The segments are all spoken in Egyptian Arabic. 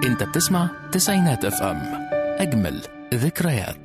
انت بتسمع تسعينات اف ام اجمل ذكريات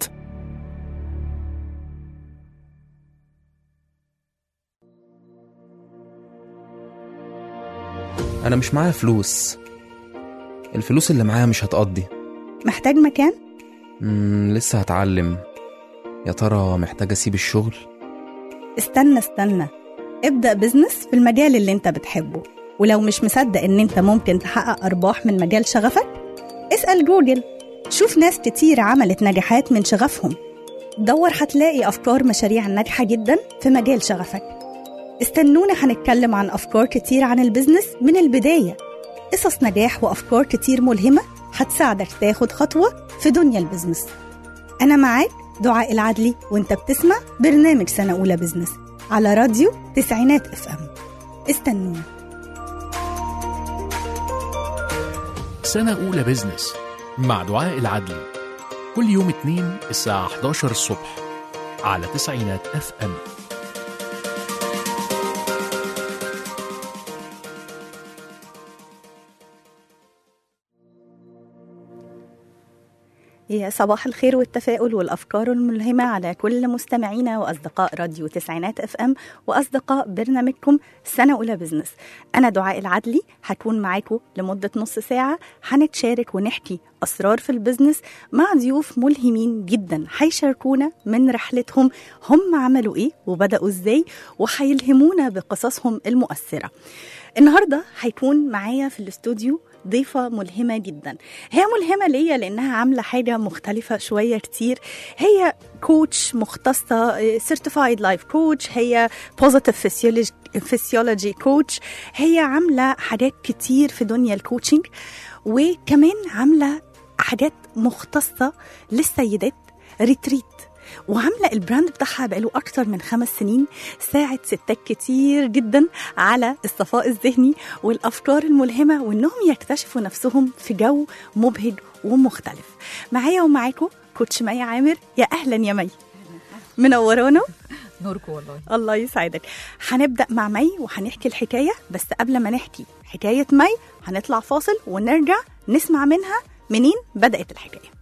أنا مش معايا فلوس الفلوس اللي معايا مش هتقضي محتاج مكان؟ مم لسه هتعلم يا ترى محتاج أسيب الشغل استنى استنى ابدأ بزنس في المجال اللي انت بتحبه ولو مش مصدق ان انت ممكن تحقق أرباح من مجال شغفك اسأل جوجل شوف ناس كتير عملت نجاحات من شغفهم دور هتلاقي أفكار مشاريع ناجحة جدا في مجال شغفك استنونا هنتكلم عن أفكار كتير عن البزنس من البداية قصص نجاح وأفكار كتير ملهمة هتساعدك تاخد خطوة في دنيا البزنس أنا معاك دعاء العدلي وانت بتسمع برنامج سنة أولى بزنس على راديو تسعينات اف ام استنونا سنة أولى بزنس مع دعاء العدلي كل يوم اثنين الساعة 11 الصبح على تسعينات اف ام يا صباح الخير والتفاؤل والأفكار الملهمة على كل مستمعينا وأصدقاء راديو تسعينات اف ام وأصدقاء برنامجكم سنة أولى بزنس أنا دعاء العدلي هكون معاكم لمدة نص ساعة هنتشارك ونحكي أسرار في البزنس مع ضيوف ملهمين جدا هيشاركونا من رحلتهم هم عملوا إيه وبدأوا إزاي وهيلهمونا بقصصهم المؤثرة النهاردة هيكون معايا في الاستوديو ضيفة ملهمة جدا هي ملهمة ليا لأنها عاملة حاجة مختلفة شوية كتير هي كوتش مختصة سيرتيفايد لايف كوتش هي بوزيتيف فيسيولوجي كوتش هي عاملة حاجات كتير في دنيا الكوتشنج وكمان عاملة حاجات مختصة للسيدات ريتريت وعاملة البراند بتاعها بقاله أكتر من خمس سنين ساعد ستات كتير جدا على الصفاء الذهني والأفكار الملهمة وإنهم يكتشفوا نفسهم في جو مبهج ومختلف معايا ومعاكم كوتش مي عامر يا أهلا يا مي منورانا نوركم والله الله يسعدك هنبدأ مع مي وهنحكي الحكاية بس قبل ما نحكي حكاية مي هنطلع فاصل ونرجع نسمع منها منين بدأت الحكاية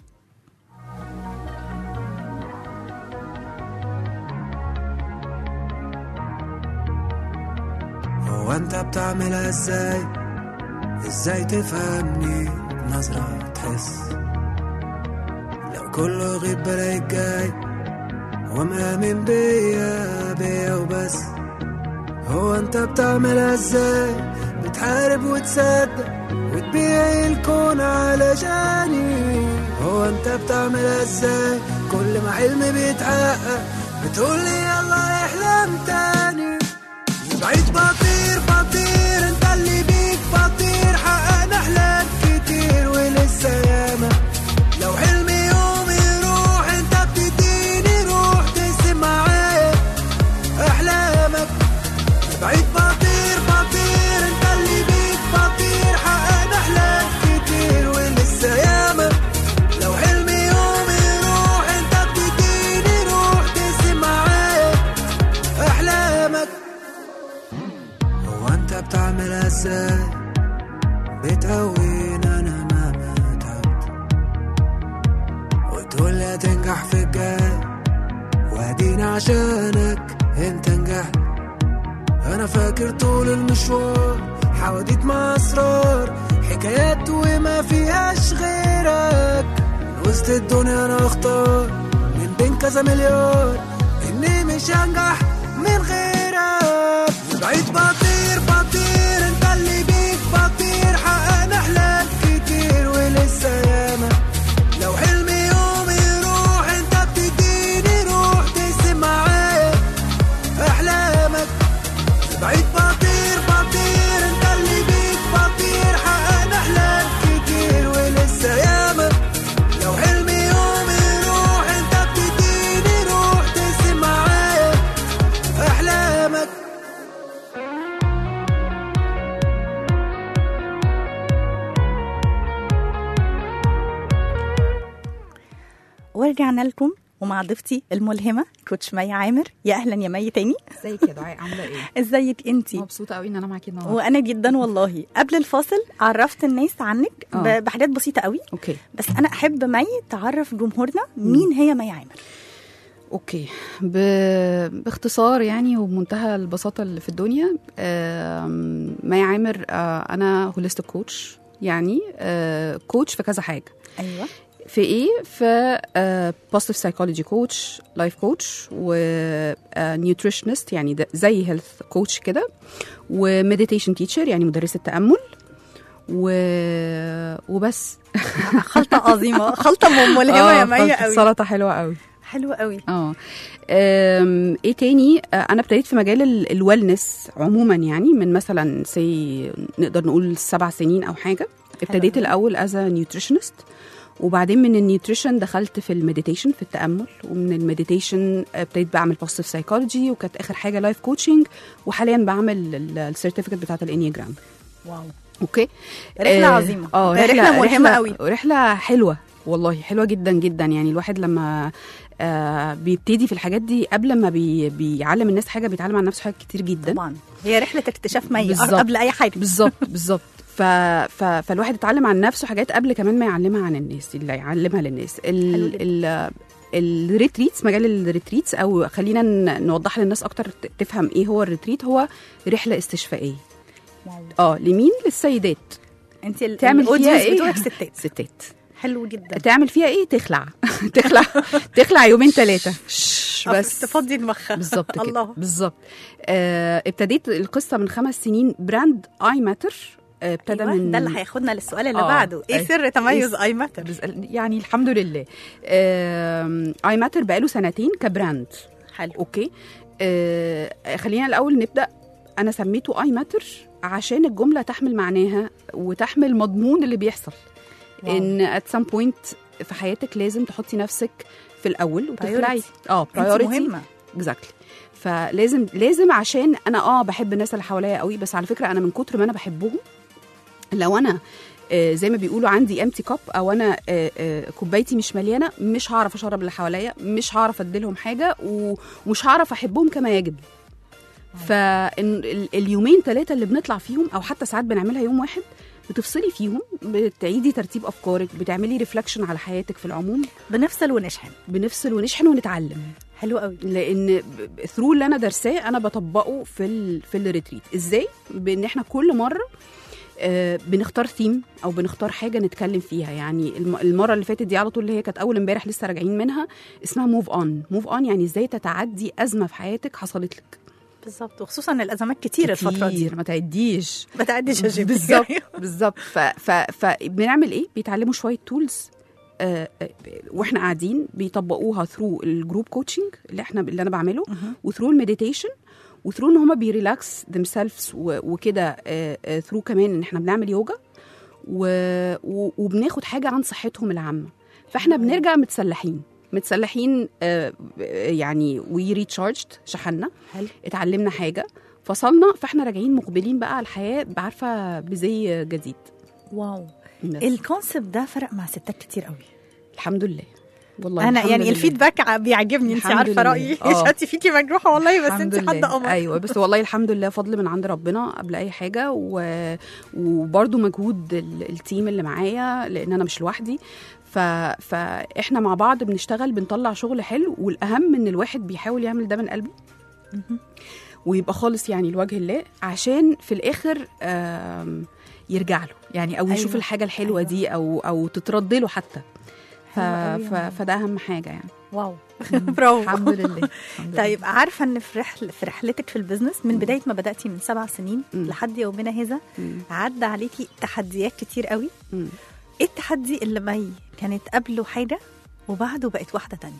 هو انت بتعملها ازاي ازاي تفهمني نظرة تحس لو كله غيب بلاقيك جاي هو مآمن بيا بيا وبس هو انت بتعملها ازاي بتحارب وتصدق وتبيع الكون علشاني هو انت بتعملها ازاي كل ما حلمي بيتحقق بتقولي يلا احلم تاني بعيد بطير بطير انت اللي بيك بطير حققنا احلام كتير ولسه ياما لو حلمي يوم يروح انت بتديني روح تقسم معايا احلامك بعيد بطير بطير انت اللي بيك بطير حققنا احلام كتير ولسه ياما لو حلمي يوم يروح انت بتديني روح تقسم معايا احلامك هو انت بتعملها ازاي بتقوين انا مهما تعبت وتقول لي هتنجح في الجاي وادينا عشانك انت نجحت انا فاكر طول المشوار حواديت مع اسرار حكايات وما فيهاش غيرك من وسط الدنيا انا اختار من بين كذا مليار اني مش هنجح من غيرك بعيد بطير بطير انت اللي بيك بطير حققنا احلام كتير ولسه ياما لو حلمي يوم يروح انت بتديني روح تقسم معايا احلامك بعيد بطير بطير انت اللي بيك بطير حققنا احلام كتير ولسه ياما لو حلمي يوم يروح انت بتديني روح تقسم معايا احلامك ورجعنا لكم ومع ضيفتي الملهمه كوتش مي عامر يا اهلا يا مي تاني ازيك يا دعاء عامله ايه ازيك انتي مبسوطه قوي ان انا معاكي النهارده وانا جدا والله قبل الفاصل عرفت الناس عنك آه. ب- بحاجات بسيطه قوي اوكي بس انا احب مي تعرف جمهورنا مين هي مي عامر اوكي ب... باختصار يعني وبمنتهى البساطه اللي في الدنيا آم، مي عامر آه، انا هوليستيك كوتش يعني آه، كوتش في كذا حاجه ايوه في ايه في بوزيتيف سايكولوجي كوتش لايف كوتش ونيوتريشنست يعني ده زي هيلث كوتش كده ومديتيشن تيتشر يعني مدرسه تامل و... وبس خلطه عظيمه خلطه م- ملهمه يا آه، مي خلطة قوي سلطه حلوه قوي حلوه قوي اه أم، ايه تاني آه، انا ابتديت في مجال ال- الويلنس عموما يعني من مثلا سي نقدر نقول سبع سنين او حاجه ابتديت أوي. الاول از نيوتريشنست وبعدين من النيوتريشن دخلت في المديتيشن في التامل ومن المديتيشن ابتديت بعمل بوزيتيف سايكولوجي وكانت اخر حاجه لايف كوتشنج وحاليا بعمل السيرتيفيكت بتاعت الانيجرام واو اوكي رحله آه، عظيمه اه رحله ملهمه قوي رحله حلوه والله حلوه جدا جدا يعني الواحد لما آه بيبتدي في الحاجات دي قبل ما بي بيعلم الناس حاجه بيتعلم عن نفسه حاجات كتير جدا طبعا هي رحله اكتشاف مي بالظبط. قبل اي حاجه بالظبط بالظبط ف... ف... فالواحد يتعلم عن نفسه حاجات قبل كمان ما يعلمها عن الناس اللي يعلمها للناس حلو ال... جدا. ال... الريتريتس مجال الريتريتس او خلينا ن- نوضح للناس اكتر ت- تفهم ايه هو الريتريت هو رحله استشفائيه واو. اه لمين للسيدات انت ال- تعمل فيها الأودينس ايه بتوعك ستات ستات حلو جدا تعمل فيها ايه تخلع تخلع تخلع يومين ثلاثه بس تفضي دماغها بالظبط كده الله بالظبط آه ابتديت القصه من خمس سنين براند اي ماتر آه ابتدى أيوة من ده اللي هياخدنا للسؤال اللي آه، بعده ايه أيوة. سر تميز إيه اي ماتر بس- يعني الحمد لله اي ماتر بقاله سنتين كبراند حلو اوكي آه خلينا الاول نبدا انا سميته اي ماتر عشان الجمله تحمل معناها وتحمل مضمون اللي بيحصل واو. ان ات سام بوينت في حياتك لازم تحطي نفسك في الاول وتخلعي Priority. اه انت برايورتي مهمه اكزاكتلي فلازم لازم عشان انا اه بحب الناس اللي حواليا قوي بس على فكره انا من كتر ما انا بحبهم لو انا آه، زي ما بيقولوا عندي امتي كاب او انا آه، آه، كوبايتي مش مليانه مش هعرف اشرب اللي حواليا مش هعرف اديلهم حاجه و- ومش هعرف احبهم كما يجب فاليومين ثلاثه اللي بنطلع فيهم او حتى ساعات بنعملها يوم واحد بتفصلي فيهم بتعيدي ترتيب افكارك بتعملي ريفلكشن على حياتك في العموم بنفصل ونشحن بنفصل ونشحن ونتعلم حلو قوي لان ثرو اللي انا درساه انا بطبقه في ال في الريتريت ازاي بان احنا كل مره آه، بنختار ثيم او بنختار حاجه نتكلم فيها يعني الم- المره اللي فاتت دي على طول اللي هي كانت اول امبارح لسه راجعين منها اسمها موف اون موف اون يعني ازاي تتعدي ازمه في حياتك حصلت لك بالظبط وخصوصا ان الازمات كتير الفتره دي كتير، ما تعديش ما تعديش يا جيبي بالظبط بالظبط ف- ف- فبنعمل ايه بيتعلموا شويه تولز واحنا قاعدين بيطبقوها ثرو الجروب كوتشنج اللي احنا اللي انا بعمله مهم. وثرو المديتيشن وثرو ان هم بيريلاكس ذيم سيلفز وكده ثرو كمان ان احنا بنعمل يوجا و- و- وبناخد حاجه عن صحتهم العامه فاحنا بنرجع متسلحين متسلحين آه، يعني وي ريتشارجد شحنا حلو اتعلمنا حاجه فصلنا فاحنا راجعين مقبلين بقى على الحياه بعارفه بزي جديد واو بس. الكونسبت ده فرق مع ستات كتير قوي الحمد لله والله انا الحمد يعني لله. الفيدباك ع- بيعجبني انت الحمد عارفه لله. رايي آه. انت فيكي مجروحه والله بس الحمد انت حد لله. قمر ايوه بس والله الحمد لله فضل من عند ربنا قبل اي حاجه و... وبرده مجهود ال- التيم اللي معايا لان انا مش لوحدي ف... فاحنا مع بعض بنشتغل بنطلع شغل حلو والاهم ان الواحد بيحاول يعمل ده من قلبه مهم. ويبقى خالص يعني لوجه الله عشان في الاخر آم، يرجع له يعني او يشوف أيوة. الحاجه الحلوه أيوة. دي او او تترد له حتى ف... حلوة أوي ف... يا فده اهم حاجه يعني واو برافو الحمد لله الحمد طيب عارفه ان في رحل في رحلتك في البيزنس من بدايه ما بداتي من سبع سنين مم. لحد يومنا هذا لله. عدى عليكي تحديات كتير قوي مم. ايه التحدي اللي مي كانت قبله حاجه وبعده بقت واحده تانية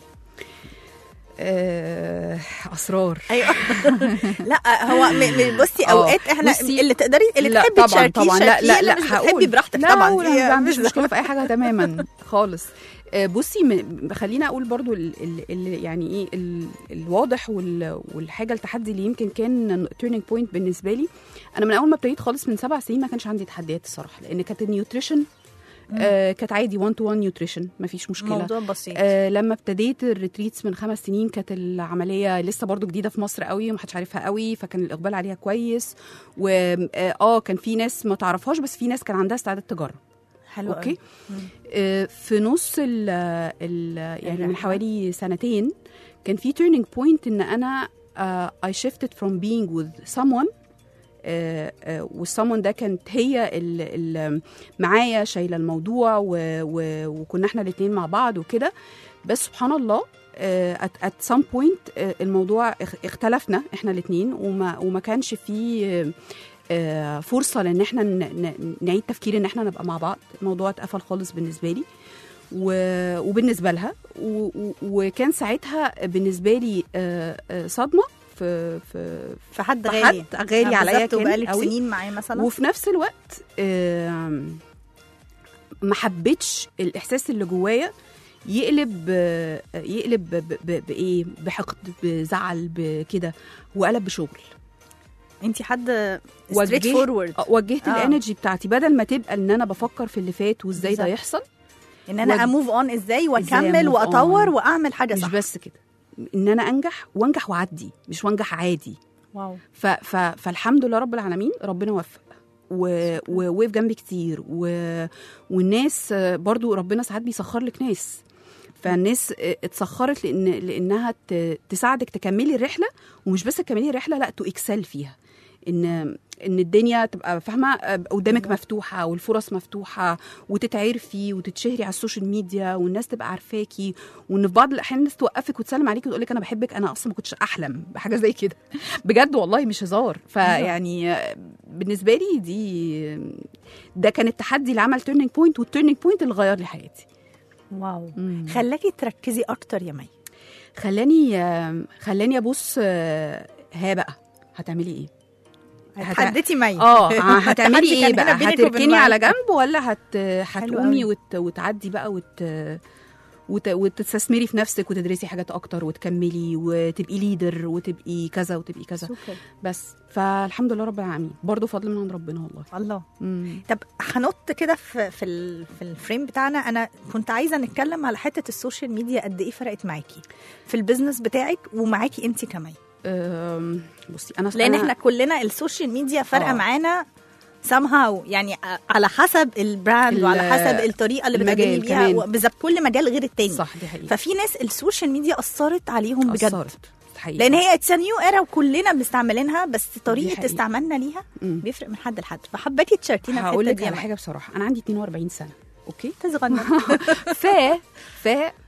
آه، اسرار ايوه لا هو م- م- بصي آه. اوقات احنا بصي، اللي تقدري اللي لا تحبي طبعا تشاركيه طبعا لا لا شاركيه، لا مش هقول بتحبي براحتك لا طبعا هقول دي انا ما عنديش مش- مشكله في اي حاجه تماما خالص آه، بصي م- خلينا اقول برضو ال ال ال يعني ايه ال الواضح وال والحاجه التحدي اللي يمكن كان تيرنينج بوينت بالنسبه لي انا من اول ما ابتديت خالص من سبع سنين ما كانش عندي تحديات الصراحه لان كانت النيوتريشن آه كانت عادي 1 تو 1 نيوتريشن مفيش مشكله موضوع بسيط آه لما ابتديت الريتريتس من خمس سنين كانت العمليه لسه برضو جديده في مصر قوي ومحدش عارفها قوي فكان الاقبال عليها كويس و اه آه، كان في ناس ما تعرفهاش بس في ناس كان عندها استعداد تجرب حلو اوكي أوكي. آه في نص ال ال يعني من الرحلة. حوالي سنتين كان في turning point ان انا uh, I shifted from being with someone آه، آه، والsomeone ده كانت هي اللي معايا شايله الموضوع و, و, وكنا احنا الاثنين مع بعض وكده بس سبحان الله آه، at, at some point آه، الموضوع اخ- اختلفنا احنا الاثنين وما وما كانش فيه آه، فرصه لان احنا ن- ن- نعيد تفكير ان احنا نبقى مع بعض الموضوع اتقفل خالص بالنسبه لي و- وبالنسبه لها و- و- وكان ساعتها بالنسبه لي آه، آه، صدمه في في في حد في غالي حد غالي آه، عليا بالظبط، كان وبقالك قوي. سنين معاه مثلا وفي نفس الوقت آم، ما حبيتش الاحساس اللي جوايا يقلب آه، يقلب ب- ب- بايه بحقد بزعل بكده وقلب بشغل انت حد وجهت- ستريت فورورد آه، وجهت آه. الانرجي بتاعتي بدل ما تبقى ان انا بفكر في اللي فات وازاي ده بالظبط. يحصل ان انا وج- اموف اون ازاي واكمل أمove واطور on. واعمل حاجه مش صح بس كده ان انا انجح وانجح واعدي مش وانجح عادي واو ف ف فالحمد لله رب العالمين ربنا وفق و- ووقف جنبي كتير و... والناس آه، برضو ربنا ساعات بيسخر لك ناس فالناس آه، اتسخرت لان لانها ت... تساعدك تكملي الرحله ومش بس تكملي الرحله لا تو اكسل فيها ان ان الدنيا تبقى فاهمه آه، قدامك مفتوحه والفرص مفتوحه وتتعرفي وتتشهري على السوشيال ميديا والناس تبقى عارفاكي وان في بعض الاحيان الناس توقفك وتسلم عليكي وتقول لك انا بحبك انا اصلا ما كنتش احلم بحاجه زي كده بجد والله مش هزار فيعني آه، بالنسبه لي دي ده كان التحدي اللي عمل تيرنينج بوينت والتيرنينج بوينت اللي غير لي حياتي واو مم. خلاكي تركزي اكتر يا مي خلاني آه، خلاني ابص آه، ها بقى هتعملي ايه هت- حدتي مي اه هتعملي التحدي ايه كان هنا بقى بينك وبين هتركني مي. على جنب ولا هت حلو هتقومي قوي. وت... وتعدي بقى وت... وت... وتستثمري في نفسك وتدرسي حاجات اكتر وتكملي وتبقي ليدر وتبقي كذا وتبقي كذا سوبر. بس فالحمد لله رب العالمين برضه فضل من عند ربنا والله الله مم. طب هنط كده في في ال- في الفريم بتاعنا انا كنت عايزه نتكلم على حته السوشيال ميديا قد ايه فرقت معاكي في البيزنس بتاعك ومعاكي انت كمان أم، بصي انا لان أنا- احنا كلنا السوشيال ميديا فارقه آه. معانا somehow يعني على حسب البراند ال- وعلى حسب الطريقه اللي المجال بتقدمي بيها كمان. بالظبط كل مجال غير التاني صح دي حقيقه ففي ناس السوشيال ميديا اثرت عليهم بجد أثرت. حقيقة. لان هي اتس نيو ايرا وكلنا بنستعملها بس طريقه حقيقة. استعمالنا ليها مم. بيفرق من حد لحد فحباكي تشاركينا في هقول الحته لك دي يا على مي. حاجه بصراحه انا عندي 42 سنه اوكي تصغرنا ف ف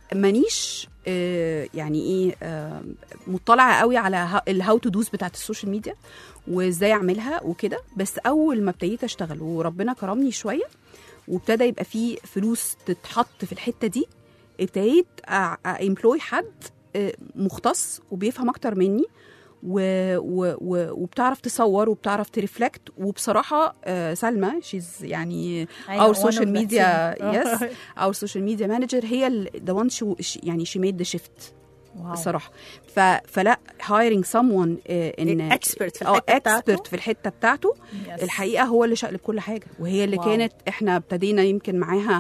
مانيش آه، يعني ايه آه، مطلعه قوي على الهاو تو دوز بتاعت السوشيال ميديا وازاي اعملها وكده بس اول ما ابتديت اشتغل وربنا كرمني شويه وابتدى يبقى في فلوس تتحط في الحته دي ابتديت امبلوي حد آه، مختص وبيفهم اكتر مني و و و وبتعرف تصور وبتعرف ترفلكت وبصراحه آه، سلمى شيز يعني أيوة، اور one of سوشيال the ميديا team. يس اور سوشيال ميديا مانجر هي ذا وان يعني شي ميد ذا شيفت واو. الصراحه ف فلا هايرنج سمون ان expert في اه الحتة بتاعته. اكسبرت في الحته بتاعته Yes. الحقيقه هو اللي شقلب كل حاجه وهي اللي واو. كانت احنا ابتدينا يمكن معاها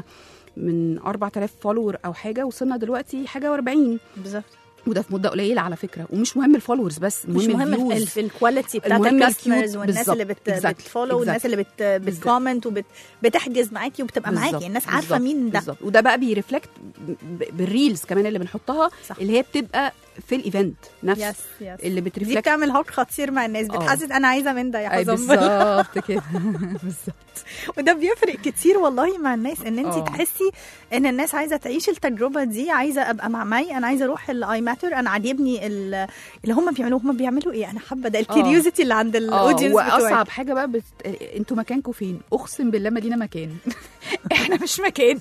من 4000 فولور او حاجه وصلنا دلوقتي حاجه و40 بالظبط وده في مده قليله على فكره ومش مهم الفولورز بس مش مهم الفيوز. ال- في الكواليتي بتاعت المهم الكاستمرز الكيوت والناس اللي بت بالظبط. بتفولو Exactly. والناس اللي بت بتكومنت وبتحجز معاكي وبتبقى بالظبط. معاكي الناس عارفه بالظبط. مين ده بالظبط وده بقى بيرفلكت ب- بالريلز كمان اللي بنحطها صح. اللي هي بتبقى في الايفنت نفسه يس يس اللي دي بترفلكت بتعمل هوك خطير مع الناس آه. بتحسس انا عايزه من ده يا أي حزم بالظبط كده بالظبط وده بيفرق كتير والله مع الناس ان انت آه. تحسي ان الناس عايزه تعيش التجربه دي عايزه ابقى مع مي انا عايزه اروح الاي ماتر انا عاجبني ال- اللي هم بيعملوه هم بيعملوا ايه انا حابه ده الكيوريوزيتي اللي عند اه الاودينس واصعب حاجه بقى بت... انتوا مكانكم فين اقسم بالله ما لينا مكان احنا مش مكان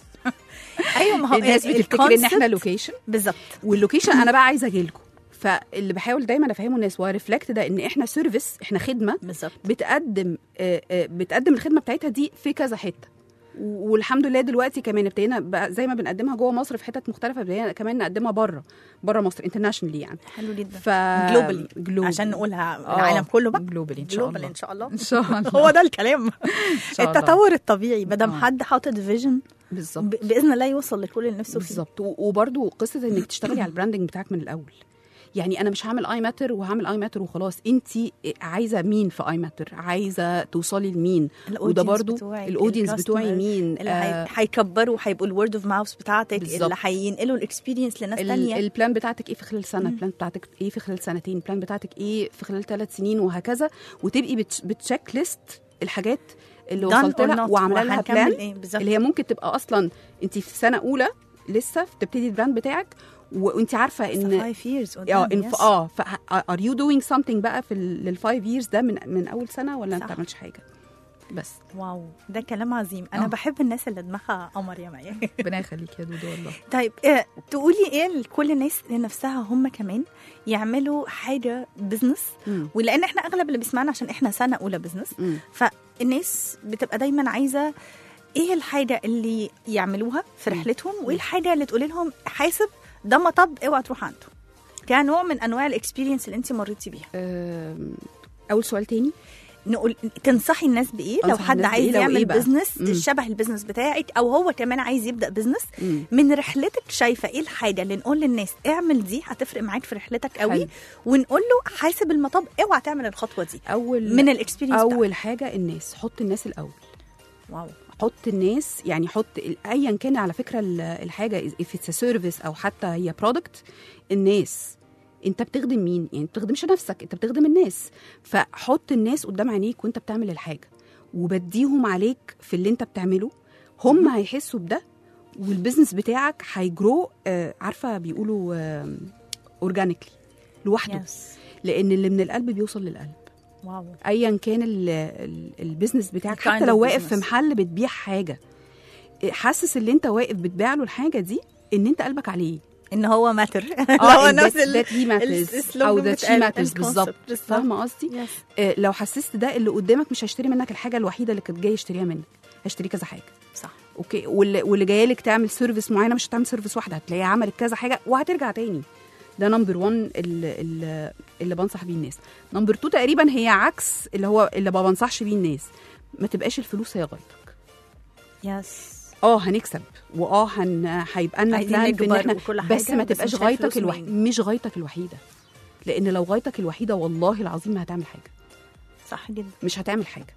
ايوه ما هو الناس ال- بتفتكر ان احنا الconcept- لوكيشن بالظبط واللوكيشن انا بقى عايزه اجي لكم فاللي بحاول دايما افهمه الناس وريفلكت ده ان احنا سيرفيس احنا خدمه بالظبط بتقدم آه، آه، بتقدم الخدمه بتاعتها دي في كذا حته و- والحمد لله دلوقتي كمان ابتدينا بقى زي ما بنقدمها جوه مصر في حتت مختلفه ابتدينا كمان نقدمها بره بره مصر انترناشونالي يعني حلو جدا ف جلوبالي جلوبالي عشان نقولها آه، العالم كله بقى جلوبالي ان شاء جلوبال الله ان شاء الله ان شاء الله هو ده الكلام شاء الله. التطور الطبيعي مادام آه. حد حاطط فيجن بالظبط ب- باذن الله يوصل لكل اللي نفسه فيه بالظبط و- وبرضو قصه انك تشتغلي على البراندنج بتاعك من الاول يعني انا مش هعمل اي ماتر وهعمل اي ماتر وخلاص انت عايزه مين في اي ماتر عايزه توصلي لمين وده الaudience برضو بتوعك، الاودينس بتوعي الcustomer مين اللي آه، هي- هيكبروا هيبقوا الورد اوف ماوث بتاعتك بالظبط. اللي هينقلوا الاكسبيرينس لناس ال- تانية البلان بتاعتك ايه في خلال سنه البلان بتاعتك ايه في خلال سنتين البلان بتاعتك ايه في خلال ثلاث سنين وهكذا وتبقي بت- بتشيك ليست الحاجات اللي Done وصلت or لها not، وعامله لها وهنكمل بلان إيه بالظبط. اللي هي ممكن تبقى اصلا انت في سنه اولى لسه بتبتدي البراند بتاعك وانت عارفه ان five years اه قدام إن yes. اه ار يو دوينج something بقى في للفايف ييرز ده من من اول سنه ولا انت صح. ما بتعملش حاجه بس واو ده كلام عظيم انا آه. بحب الناس اللي دماغها قمر يا مايا ربنا يخليك يا دودو والله طيب إيه تقولي ايه لكل الناس لنفسها هم كمان يعملوا حاجه بزنس مم. ولان احنا اغلب اللي بيسمعنا عشان احنا سنه اولى بزنس مم. فالناس بتبقى دايما عايزه ايه الحاجه اللي يعملوها في مم. رحلتهم وايه الحاجه اللي تقولي لهم حاسب ده مطب اوعى تروح عنده كنوع من انواع الاكسبيرينس اللي انت مريتي بيها آم، اول سؤال تاني نقول تنصحي الناس بايه لو أنصح حد الناس عايز بإيه؟ لو يعمل إيه بقى؟ بزنس مم. شبه البزنس بتاعك او هو كمان عايز يبدا بزنس مم. من رحلتك شايفه ايه الحاجه اللي نقول للناس اعمل دي هتفرق معاك في رحلتك قوي حلو. ونقول له حاسب المطب اوعى تعمل الخطوه دي اول من الاكسبيرينس اول حاجه الناس حط الناس الاول واو حط الناس يعني حط ال- ايا كان على فكره ال- الحاجه if it's a service او حتى هي برودكت الناس انت بتخدم مين يعني انت بتخدمش نفسك انت بتخدم الناس فحط الناس قدام عينيك وانت بتعمل الحاجه وبديهم عليك في اللي انت بتعمله هم هيحسوا بده والبيزنس بتاعك هيجرو آه عارفه بيقولوا اورجانيكلي لوحده يس لان اللي من القلب بيوصل للقلب واو ايا كان ال- ال- البيزنس بتاعك kind حتى لو of واقف في business. محل بتبيع حاجه حاسس اللي انت واقف بتبيع له الحاجه دي ان انت قلبك عليه ان هو ماتر اه هو نفس ال- ذات هي ماترز السلوجن او ذات شي بتاع ماترز الconcept. بالظبط بالظبط. فاهمه قصدي يس آه، لو حسست ده اللي قدامك مش هيشتري منك الحاجه الوحيده اللي كانت جاي يشتريها منك هيشتري كذا حاجه صح اوكي واللي, واللي جايه لك تعمل سيرفيس معينه مش هتعمل سيرفيس واحده هتلاقيها عملت كذا حاجه وهترجع تاني ده نمبر 1 اللي, اللي, اللي بنصح بيه الناس نمبر 2 تقريبا هي عكس اللي هو اللي ما بنصحش بيه الناس ما تبقاش الفلوس هي غايتك يس اه هنكسب واه هن... هيبقى لنا عايزين بلان في ان نكبر احنا وكل حاجة، بس ما بس تبقاش مش هي غايتك الفلوس الوحيده منين. مش غايتك الوحيده لان لو غايتك الوحيده والله العظيم ما هتعمل حاجه صح جدا مش هتعمل حاجه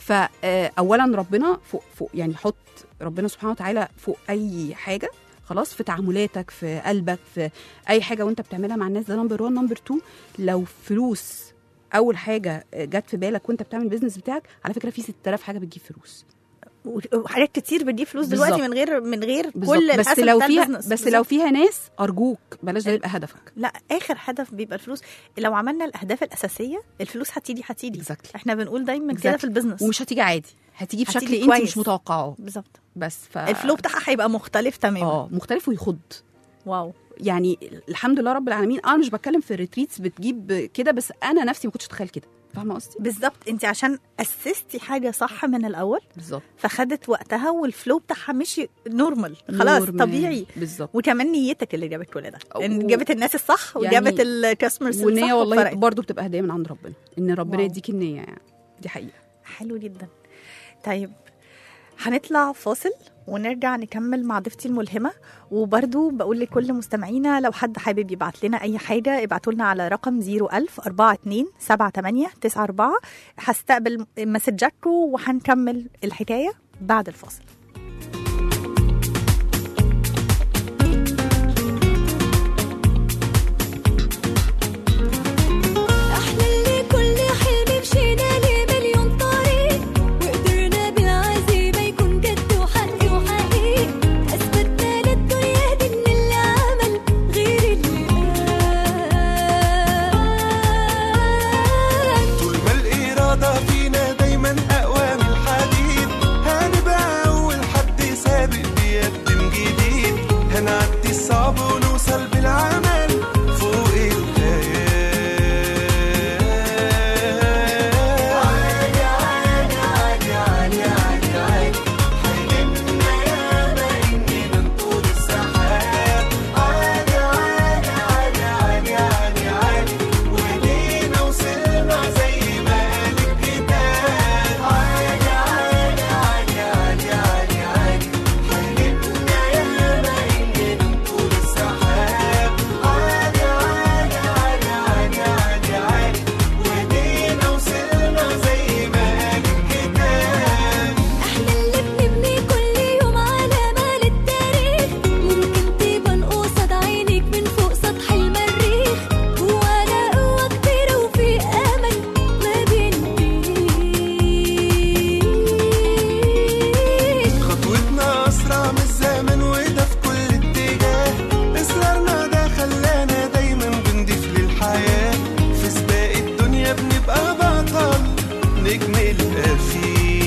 فاولا ربنا فوق فوق يعني حط ربنا سبحانه وتعالى فوق اي حاجه خلاص في تعاملاتك في قلبك في اي حاجه وانت بتعملها مع الناس ده نمبر 1 نمبر 2 لو فلوس اول حاجه جت في بالك وانت بتعمل البيزنس بتاعك على فكره في 6000 حاجه بتجيب فلوس وحاجات كتير بتجيب فلوس دلوقتي بالظبط. من غير من غير بالظبط. كل بس الحسن لو بتاع فيها البيزنس. بس بالظبط. لو فيها ناس ارجوك بلاش ده يبقى هدفك لا اخر هدف بيبقى الفلوس لو عملنا الاهداف الاساسيه الفلوس هتيجي هتيجي Exactly. احنا بنقول دايما كده Exactly. في البيزنس ومش هتيجي عادي هتيجي بشكل هتيجي انت كويس. مش متوقعه بالظبط بس ف الفلو بتاعها هيبقى مختلف تماما اه مختلف ويخض واو يعني الحمد لله رب العالمين انا مش بتكلم في الريتريتس بتجيب كده بس انا نفسي ما كنتش اتخيل كده فاهمه قصدي بالظبط انت عشان اسستي حاجه صح من الاول بالظبط فخدت وقتها والفلو بتاعها مشي نورمال خلاص نور طبيعي من- بالظبط وكمان نيتك اللي جابت كل ده و- إن جابت الناس الصح يعني- وجابت الكاستمرز والنيه الصح والله وفرقت. برضو بتبقى هديه من عند ربنا ان ربنا واو. يديك النيه يعني دي حقيقه حلو جدا طيب هنطلع فاصل ونرجع نكمل مع ضيفتي الملهمة وبرضو بقول لكل مستمعينا لو حد حابب يبعت لنا أي حاجة ابعتوا لنا على رقم 01000 42 78 94 هستقبل مسجاتكم وهنكمل الحكاية بعد الفاصل احنا اللي كل حلم مشينا ليه مليون طريق وقدرنا بالعزيمة يكون جد وحق وحقيقي اثبتنا للدنيا دي ان اللي عمل غير اللي قال طول ما الإرادة فينا دايما أقوى من الحديد هنبقى أول نبقى فيه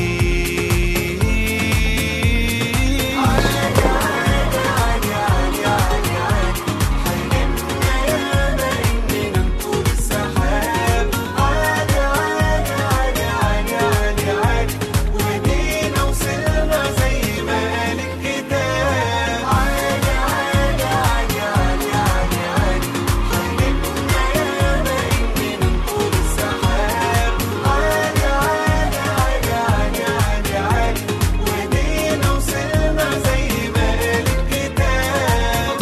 عادي عادي عادي عادي عادي عادي حلمنا ياما إننا نطول السحاب عادي عادي عادي عادي عادي عادي ودينا وصلنا زي ما قال الكتاب عادي عادي عادي عادي عادي عادي حلمنا ياما إننا نطول السحاب عادي عادي عادي عادي عادي عادي ودينا وصلنا زي ما قال الكتاب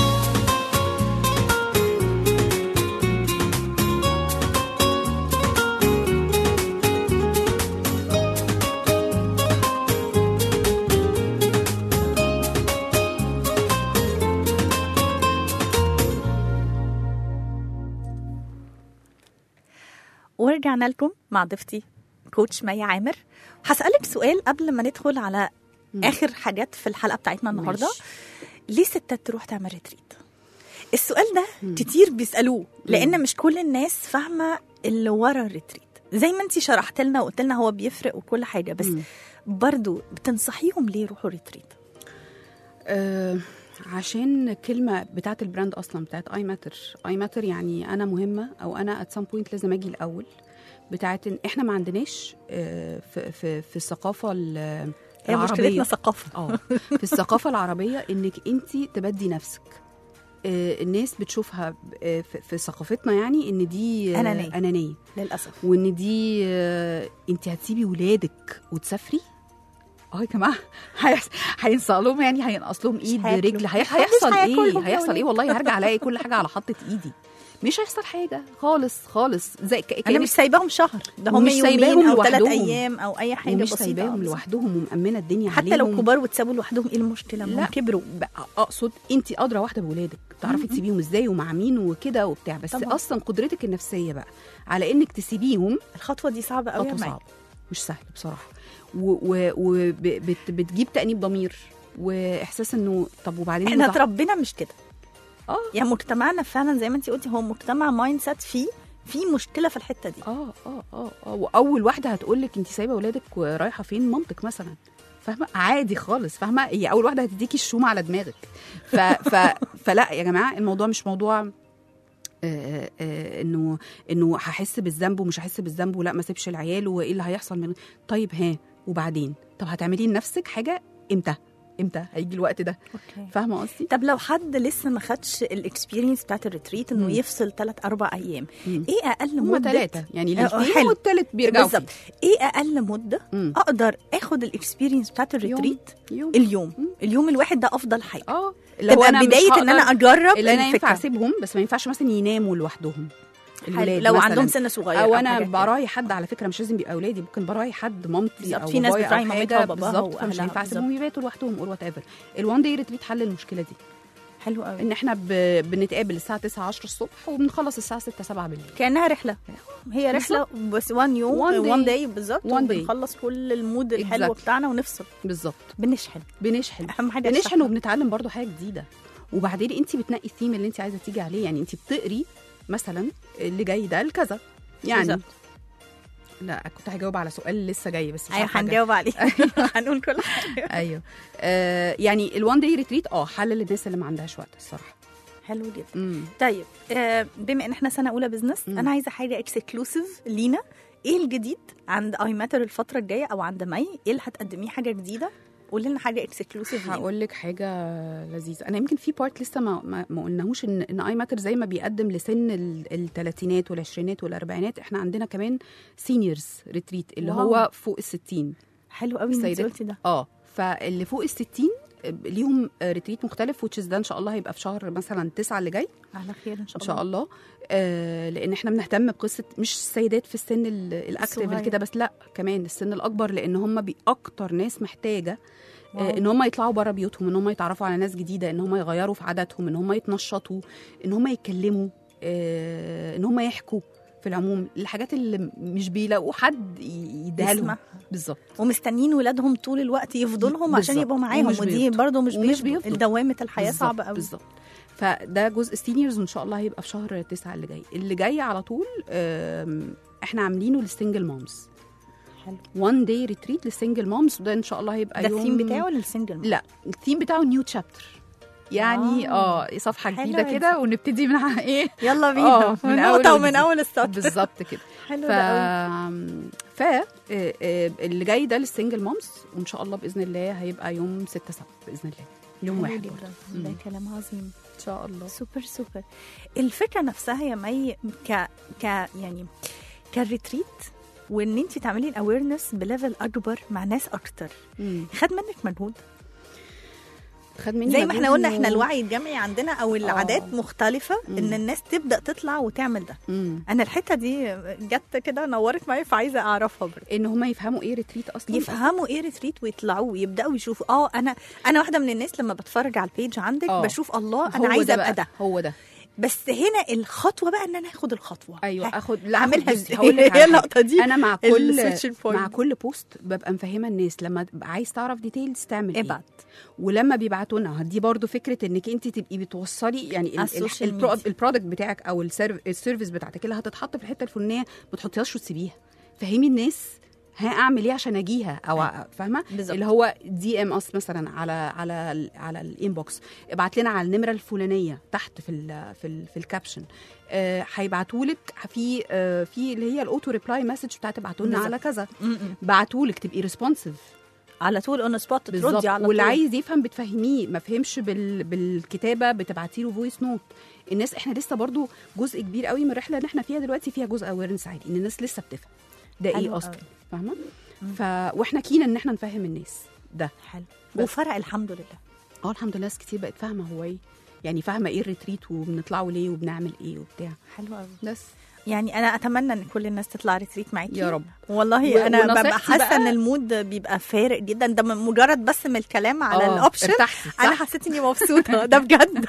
ورجعنا لكم مع ضيفتي كوتش مي عامر هسألك سؤال قبل ما ندخل على مم. آخر حاجات في الحلقة بتاعتنا النهاردة ماشي. ليه ستات تروح تعمل ريتريت السؤال ده مم. كتير بيسألوه لأن مش كل الناس فاهمة اللي ورا الريتريت زي ما انت شرحت لنا وقلت لنا هو بيفرق وكل حاجة بس مم. برضو بتنصحيهم ليه يروحوا ريتريت آه عشان كلمة بتاعت البراند أصلا بتاعت اي ماتر اي ماتر يعني أنا مهمة أو أنا at some point لازم أجي الأول بتاعت إن إحنا ما عندناش آه في, في, في الثقافة ال- هي مشكلتنا العربية ثقافة اه في الثقافة العربية إنك أنت تبدي نفسك آه الناس بتشوفها آه في, في ثقافتنا يعني إن دي آه أنانية. أنانية للأسف وان دي آه، انت هتسيبي ولادك وتسافري اه يا جماعه هيحص- هينصق لهم يعني هينقص لهم ايد هياكلوا. رجل هي- محدش هيحصل هياكلهم ايه يا هيحصل ايه ولاد. والله هرجع الاقي كل حاجه على حطه ايدي مش هيحصل حاجه خالص خالص زي ك- انا كأنك مش سايباهم شهر ده هم ومش يومين سايباهم او ثلاث لوحدهم. ايام او اي حاجه ومش بسيطه سايباهم بالظبط. لوحدهم ومأمنه الدنيا حتى عليهم لو كبار واتسابوا لوحدهم ايه المشكله ما لا. هم كبروا بقى اقصد انت ادرى واحده بولادك تعرفي تسيبيهم ازاي ومع مين وكده وبتاع بس طبعاً. اصلا قدرتك النفسيه بقى على انك تسيبيهم الخطوه دي صعبه قوي يا خطوه مي صعبه مش سهل بصراحه وبتجيب تأنيب ضمير واحساس انه طب وبعدين احنا نضع- اتربينا مش كده اه يعني مجتمعنا فعلا زي ما انت قلتي هو مجتمع مايند سيت فيه في مشكله في الحته دي اه اه اه اه واول واحده هتقول لك انت سايبه اولادك ورايحه فين مامتك مثلا فاهمه عادي خالص فاهمه هي اول واحده هتديكي الشومه على دماغك ف ف فلا يا جماعه الموضوع مش موضوع آه، آه، انه انه هحس بالذنب ومش هحس بالذنب ولا ما اسيبش العيال وايه اللي هيحصل من طيب ها وبعدين طب هتعملي لنفسك حاجه امتى امتى هيجي الوقت ده اوكي فاهمه قصدي طب لو حد لسه ما خدش الاكسبيرينس بتاعت الريتريت انه مم. يفصل ثلاث اربع ايام مم. ايه اقل هما مده ثلاثه يعني آه، الاثنين حلو. والثالث بيرجعوا بالظبط ايه اقل مده فيه. مم. اقدر اخد الاكسبيرينس بتاعت الريتريت يوم اليوم مم. اليوم الواحد ده افضل حاجه اه اللي هو تبقى انا مش بدايه ان انا هقدر- اجرب اللي انا ينفع الفكره اسيبهم بس ما ينفعش مثلا يناموا لوحدهم حلو. الولاد لو مثلاً. عندهم سن صغير او انا حاجة كده. براعي حد على فكره مش لازم يبقى اولادي ممكن براعي حد مامتي بالظبط. او في ناس بابايا بتراعي أو مامتها حاجة وباباها بالظبط فمش وأهلها. هينفع اسيبهم يباتوا لوحدهم اور وات ايفر الوان داي ريتريت حل المشكله دي حلو قوي ان احنا ب... بنتقابل الساعه 9 10 الصبح وبنخلص الساعه 6 7 بالليل كانها رحله هي رحله بس وان يوم One day. وان داي بالظبط One day. وبنخلص كل المود الحلو Exactly. بتاعنا ونفصل بالظبط بنشحن بنشحن اهم حاجه بنشحن الشحن. وبنتعلم برضو حاجه جديده وبعدين انت بتنقي الثيم اللي انت عايزه تيجي عليه يعني انت بتقري مثلا اللي جاي ده الكذا يعني بالظبط. لا كنت هجاوب على سؤال لسه جاي بس مش ايوه عارفة أجاوب. هنجاوب عليه هنقول كل حاجه ايوه آه يعني الوان داي ريتريت اه حل للناس اللي ما عندهاش وقت الصراحه حلو جدا امم طيب آه، بما ان احنا سنه اولى بزنس مم. انا عايزه حاجه اكسكلوسيف لينا ايه الجديد عند اي ماتر الفتره الجايه او عند مي ايه اللي هتقدميه حاجه جديده قولي لنا حاجه اكسكلوسيف لينا هقول لك حاجه لذيذه انا يمكن في بارت لسه ما ما, ما قلناهوش ان ان اي ماتر زي ما بيقدم لسن الثلاثينات والعشرينات والاربعينات احنا عندنا كمان سينيورز ريتريت اللي واو. هو فوق الستين حلو قوي ان انت السيدات. قلتي ده اه فاللي فوق الستين ليهم ريتريت مختلف وتشيز ده ان شاء الله هيبقى في شهر مثلا تسعة اللي جاي على خير ان شاء ان الله شاء الله آه لان احنا بنهتم بقصه مش السيدات في السن ال- الاكتف الصغير. اللي كده بس لا كمان السن الاكبر لان هم باكتر ناس محتاجه واو. آه ان هم يطلعوا بره بيوتهم ان هم يتعرفوا على ناس جديده ان هم يغيروا في عاداتهم ان هم يتنشطوا ان هم يتكلموا آه ان هم يحكوا في العموم الحاجات اللي مش بيلاقوا حد ي- يديها لهم يسمع. بالظبط ومستنيين ولادهم طول الوقت يفضوا لهم عشان بالظبط. يبقوا معاهم ومش ودي بيفضوا. برضه مش ومش بيفضوا بيفضوا. دوامه الحياه بالظبط، صعبه قوي بالظبط فده جزء سينيورز وان شاء الله هيبقى في شهر تسعة اللي جاي اللي جاي على طول آم، احنا عاملينه للسنجل مامز حلو وان داي ريتريت للسنجل مامز وده ان شاء الله هيبقى ده يوم الثيم بتاعه ولا السنجل لا الثيم بتاعه نيو تشابتر يعني آه. اه صفحه حلوة جديده دي. كده ونبتدي من ايه يلا آه، بينا من من أول نقطة ومن وجديد. أول السطر بالظبط كده حلو ف ده قوي ف آه، آه، اللي جاي ده للسنجل مامز وان شاء الله باذن الله هيبقى يوم 6 7 باذن الله يوم حلو واحد جدا برضه. ده مم. كلام عظيم ان شاء الله سوبر سوبر الفكره نفسها يا مي ك ك يعني كريتريت وان انت تعملي الاويرنس بليفل اكبر مع ناس اكتر مم. خد منك مجهود خد مني زي ما احنا مجهود قلنا إنه- احنا الوعي الجمعي عندنا او العادات آه. مختلفه مم. ان الناس تبدا تطلع وتعمل ده مم. انا الحته دي جت كده نورت معايا فعايزه اعرفها برضه ان هم يفهموا ايه ريتريت اصلا يفهموا ايه ريتريت ويطلعوا ويبداوا يشوفوا اه انا انا واحده من الناس لما بتفرج على البيج عندك آه. بشوف الله هو انا عايزه بقى، ابقى ده هو ده بس هنا الخطوه بقى ان انا اخد الخطوه ايوه ها، اخد لا اعملها اعملها ازاي هقول لك هي على حاجة. اللقطه دي انا مع كل السويتشنج بوينت. مع كل بوست ببقى مفهمه الناس لما تبقى عايز تعرف ديتيلز تعمل ايه ابعت ولما بيبعتوا لنا دي برضو فكره انك انت تبقي بتوصلي يعني ال- على ال- السوشيال البرو- ميديا. البرودكت بتاعك او السيرف- السيرفيس بتاعتك اللي هتتحط في الحته الفلانيه ما تحطيهاش وتسيبيها فهمي الناس ها اعمل ايه عشان اجيها او أيوة. فاهمه بالظبط. اللي هو دي ام اس مثلا على على ال- على الانبوكس ابعت لنا على النمره الفلانيه تحت في ال في ال في الكابشن آه، هيبعتوا لك في آه، في اللي هي الاوتو ريبلاي مسج بتاعت ابعتوا لنا بالظبط. على كذا م-م. بعتوا لك تبقي ريسبونسيف على طول اون سبوت بالظبط تردي على واللي طول عايز يفهم بتفهميه ما فهمش بال... بالكتابه بتبعتي له فويس نوت الناس احنا لسه برضو جزء كبير قوي من الرحله اللي احنا فيها دلوقتي فيها جزء اويرنس عالي ان الناس لسه بتفهم ده حلو ايه اصلا قوي. فاهمه ف واحنا كينا ان احنا نفهم الناس ده حلو بس. وفرق الحمد لله اه الحمد لله ناس كتير بقت فاهمه هو ايه يعني فاهمه ايه الريتريت وبنطلعوا ليه وبنعمل ايه وبتاع حلو قوي بس يعني انا اتمنى ان كل الناس تطلع ريتريت معاكي يا رب. والله و- انا ببقى ونصيحتي حاسه بقى- ان المود بيبقى فارق جدا ده من مجرد بس من الكلام على آه، الاوبشن ارتحتي، صح؟ انا حسيت اني مبسوطه ده بجد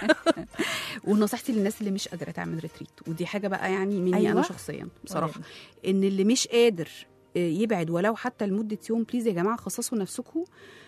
ونصيحتي للناس اللي مش قادره تعمل ريتريت ودي حاجه بقى يعني مني أيوة. انا شخصيا بصراحه ان اللي مش قادر آه، يبعد ولو حتى لمده يوم بليز يا جماعه خصصوا نفسكم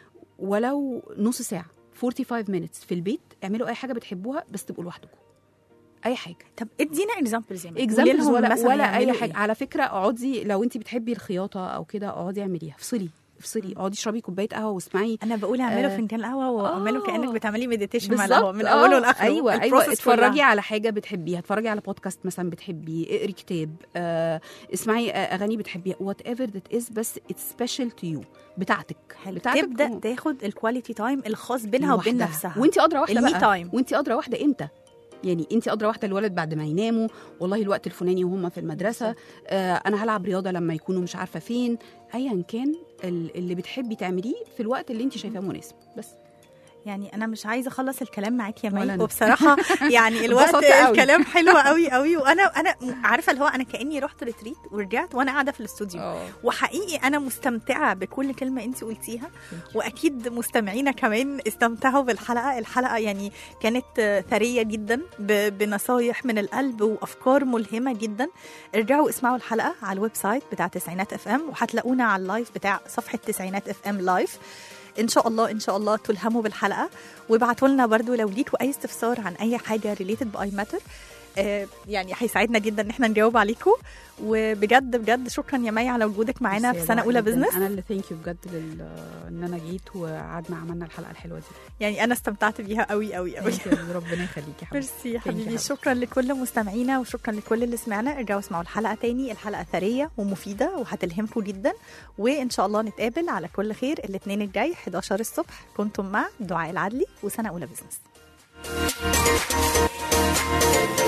ولو نص ساعه 45 minutes في البيت اعملوا اي حاجه بتحبوها بس تبقوا لوحدكم اي حاجه طب ادينا اكزامبلز يعني قولي اكزامبلز لهم ولا مثلاً ولا اي يعملوا حاجه إيه؟ على فكره اقعدي لو انت بتحبي الخياطه او كده اقعدي اعمليها افصلي افصلي اقعدي اشربي كوبايه قهوه واسمعي انا بقول اعملوا آه. فنجان قهوه واعملوا آه. كانك بتعملي مديتيشن مع بالظبط القهوه من آه، اوله لاخره ايوه ايوه البروسيس اتفرجي كلها. على حاجه بتحبيها اتفرجي على بودكاست مثلا بتحبيه اقري كتاب آه، اسمعي آه، اغاني بتحبيها وات ايفر ذات از بس اتس سبيشال تو يو بتاعتك حلو. بتاعتك تبدا و- تاخد الكواليتي تايم الخاص بينها وبين لوحدها. نفسها وانت ادرى واحده المي بقى تايم. وانت ادرى واحده امتى يعني انت ادرى واحده الولد بعد ما يناموا والله الوقت الفلاني وهم في المدرسه آه انا هلعب رياضه لما يكونوا مش عارفه فين ايا كان ال- اللي بتحبي تعمليه في الوقت اللي انت شايفاه مناسب بس يعني انا مش عايزه اخلص الكلام معاكي يا ولا مي أنا. وبصراحه يعني الوقت اتبسطت قوي. الكلام حلو قوي قوي وانا انا عارفه اللي هو انا كاني رحت ريتريت ورجعت وانا قاعده في الاستوديو وحقيقي انا مستمتعه بكل كلمه انت قلتيها واكيد مستمعينا كمان استمتعوا بالحلقه الحلقه يعني كانت آه، ثريه جدا ب- بنصايح من القلب وافكار ملهمه جدا ارجعوا اسمعوا الحلقه على الويب سايت بتاع تسعينات اف ام وهتلاقونا على اللايف بتاع صفحه تسعينات اف ام لايف ان شاء الله ان شاء الله تلهموا بالحلقه وابعتوا لنا برضو لو ليكوا اي استفسار عن اي حاجه ريليتد باي ماتر آه، يعني هيساعدنا جدا ان احنا نجاوب عليكم وبجد بجد شكرا يا مي على وجودك معانا بس في يا سنه دعاء اولى جداً. بزنس انا اللي ثانك يو بجد لل... ان انا جيت وقعدنا عملنا الحلقه الحلوه دي يعني انا استمتعت بيها قوي قوي قوي Thank you. ربنا يخليكي يا حبيبتي ميرسي يا Thank you حبيبي حبيبتي. شكرا لكل مستمعينا وشكرا لكل اللي سمعنا ارجعوا اسمعوا الحلقه تاني الحلقه ثريه ومفيده وهتلهمكم جدا وان شاء الله نتقابل على كل خير الاثنين الجاي 11 الصبح كنتم مع دعاء العدلي وسنه اولى بزنس